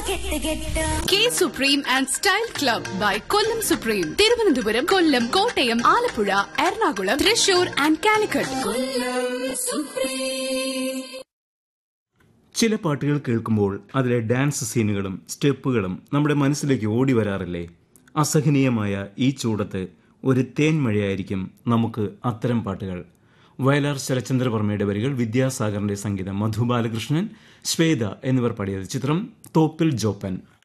കെട്ട് കെട്ട് K supreme and style club by Kollam supreme Thiruvananthapuram Kollam Kottayam Alappuzha Ernakulam Thrissur and Calicut ചില പാട്ടുകൾ കേൾക്കുമ്പോൾ അതിലെ ഡാൻസ് സീനുകളും സ്റ്റെപ്പുകളും നമ്മുടെ മനസ്സിലേക്ക് ഓടി വരാറില്ലേ അസഹനീയമായ ഈ ചൂടത്ത് ഒരു തേൻമഴയായിരിക്കും നമുക്ക് അത്തരം പാട്ടുകൾ വയലാർ ശരചന്ദ്രവർമ്മയുടെ വരികൾ വിദ്യാസാഗറിന്റെ സംഗീതം മധു ബാലകൃഷ്ണൻ ശ്വേത എന്നിവർ പാടിയത് ചിത്രം തോപ്പിൽ ജോപ്പൻ